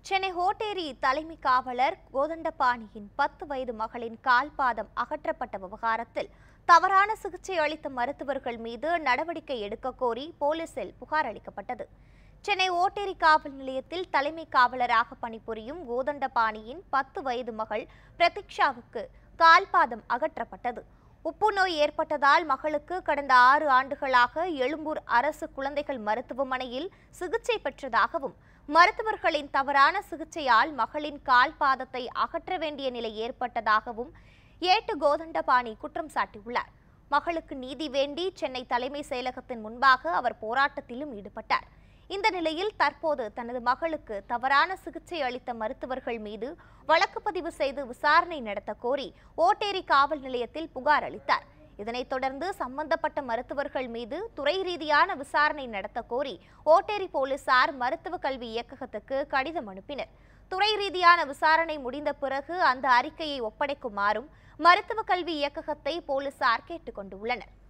சென்னை ஹோட்டேரி தலைமை காவலர் கோதண்டபாணியின் பத்து வயது மகளின் கால்பாதம் அகற்றப்பட்ட விவகாரத்தில் தவறான சிகிச்சை அளித்த மருத்துவர்கள் மீது நடவடிக்கை எடுக்க கோரி போலீசில் புகார் அளிக்கப்பட்டது சென்னை ஓட்டேரி காவல் நிலையத்தில் தலைமை காவலராக பணிபுரியும் கோதண்டபாணியின் பத்து வயது மகள் பிரதீக்ஷாவுக்கு கால்பாதம் அகற்றப்பட்டது உப்புநோய் ஏற்பட்டதால் மகளுக்கு கடந்த ஆறு ஆண்டுகளாக எழும்பூர் அரசு குழந்தைகள் மருத்துவமனையில் சிகிச்சை பெற்றதாகவும் மருத்துவர்களின் தவறான சிகிச்சையால் மகளின் கால் பாதத்தை அகற்ற வேண்டிய நிலை ஏற்பட்டதாகவும் ஏட்டு கோதண்டபாணி குற்றம் சாட்டியுள்ளார் மகளுக்கு நீதி வேண்டி சென்னை தலைமை செயலகத்தின் முன்பாக அவர் போராட்டத்திலும் ஈடுபட்டார் இந்த நிலையில் தற்போது தனது மகளுக்கு தவறான சிகிச்சை அளித்த மருத்துவர்கள் மீது வழக்கு பதிவு செய்து விசாரணை நடத்த கோரி ஓட்டேரி காவல் நிலையத்தில் புகார் அளித்தார் இதனைத் தொடர்ந்து சம்பந்தப்பட்ட மருத்துவர்கள் மீது துறை ரீதியான விசாரணை நடத்த கோரி ஓட்டேரி போலீசார் மருத்துவ கல்வி இயக்ககத்துக்கு கடிதம் அனுப்பினர் துறை ரீதியான விசாரணை முடிந்த பிறகு அந்த அறிக்கையை ஒப்படைக்குமாறும் மருத்துவ கல்வி இயக்ககத்தை போலீசார் கேட்டுக்கொண்டுள்ளனர்